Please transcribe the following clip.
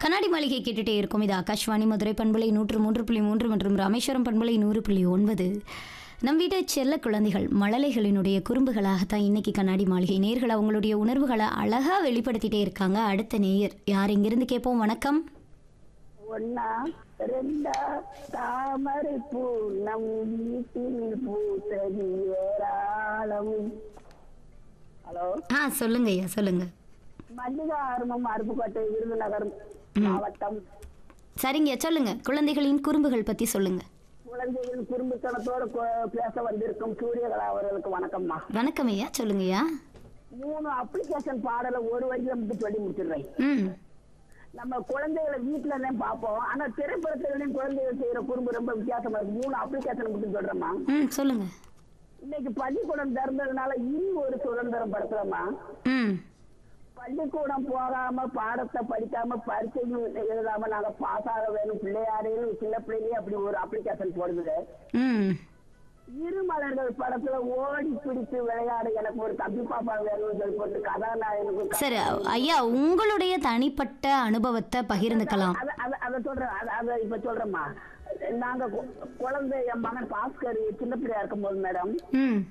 கண்ணாடி மாளிகை கேட்டுட்டே இருக்கும் இது ஆகாஷ்வாணி மதுரை பண்பலை நூற்று மூன்று புள்ளி மூன்று மற்றும் ராமேஸ்வரம் பண்பலை நூறு புள்ளி ஒன்பது நம் வீட்டு செல்ல குழந்தைகள் மழலைகளினுடைய குறும்புகளாகத்தான் இன்னைக்கு கண்ணாடி மாளிகை நேர்கள் அவங்களுடைய உணர்வுகளை அழகா வெளிப்படுத்திட்டே இருக்காங்க அடுத்த நேயர் யார் இங்கிருந்து கேட்போம் வணக்கம் ஒன்னா ரெண்டா தாமரை பூ நம் வீட்டில் பூத்தது ஏராளம் ஹலோ ஆ சொல்லுங்க ஐயா சொல்லுங்க மல்லிகா ஆரம்பம் அருப்புக்கோட்டை விருதுநகர் மாவட்டம் சரிங்க சொல்லுங்க குழந்தைகளின் குறும்புகள் பத்தி சொல்லுங்க குழந்தைகள் குடும்பத்தனத்தோடு கொ- பேச வந்திருக்கும் சூரியகலா அவர்களுக்கு வணக்கம்மா வணக்கம் ஐயா சொல்லுங்க ஐயா மூணு அப்ளிகேஷன் பாடலை ஒரு வரியில மட்டும் சொல்லி முடிச்சிடுறேன் ம் நம்ம குழந்தைகளை வீட்டுல தான் பார்ப்போம் ஆனா திரைப்படத்திலையும் குழந்தைகள் செய்யற குறும்பு ரொம்ப வித்தியாசமா இருக்கு மூணு அப்ளிகேஷன் மட்டும் சொல்றேம்மா ம் சொல்லுங்க இன்னைக்கு பள்ளிக்கூடம் திறந்ததுனால இனி ஒரு சுதந்திரம் படுத்துறோமா ம் பள்ளிக்கூடம் போகாம பாடத்தை படிக்காம பரீட்சையும் எழுதாம நாங்க பாஸ் ஆக வேணும் பிள்ளையாரையும் சின்ன பிள்ளைலயே அப்படி ஒரு அப்ளிகேஷன் போடுது ம் இருமலர்கள் படத்துல ஓடி பிடித்து விளையாட எனக்கு ஒரு தம்பி பாப்பா வேணும்னு சொல்லி போட்டு கதாநாயகனுக்கு சரி ஐயா உங்களுடைய தனிப்பட்ட அனுபவத்தை பகிர்ந்துக்கலாம் அத அத அத சொல்றேன் அத அத இப்ப சொல்றேம்மா நாங்க கு- குழந்தை என் மகன் பாஸ்கர் சின்ன பிள்ளையா இருக்கும்போது மேடம் ம்